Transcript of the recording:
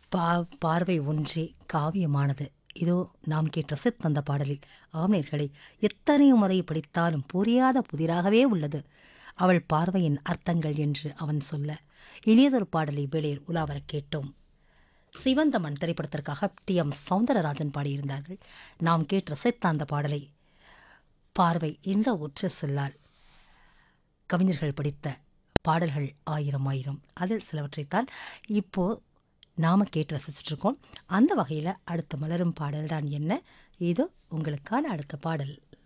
பா பார்வை ஒன்றே காவியமானது இதோ நாம் கேட்ட ரசித் அந்த பாடலில் ஆம்நேர்களை எத்தனையோ முறை படித்தாலும் புரியாத புதிராகவே உள்ளது அவள் பார்வையின் அர்த்தங்கள் என்று அவன் சொல்ல இனியதொரு பாடலை வேளையில் உலாவரக் கேட்டோம் சிவந்தமன் திரைப்படத்திற்காக டி எம் சௌந்தரராஜன் பாடியிருந்தார்கள் நாம் கேட்டு ரசித்த அந்த பாடலை பார்வை இந்த ஒற்ற சொல்லால் கவிஞர்கள் படித்த பாடல்கள் ஆயிரம் ஆயிரம் அதில் சிலவற்றைத்தான் இப்போ நாம கேட்டு ரசிச்சுட்டு இருக்கோம் அந்த வகையில் அடுத்த மலரும் பாடல் தான் என்ன இது உங்களுக்கான அடுத்த பாடல்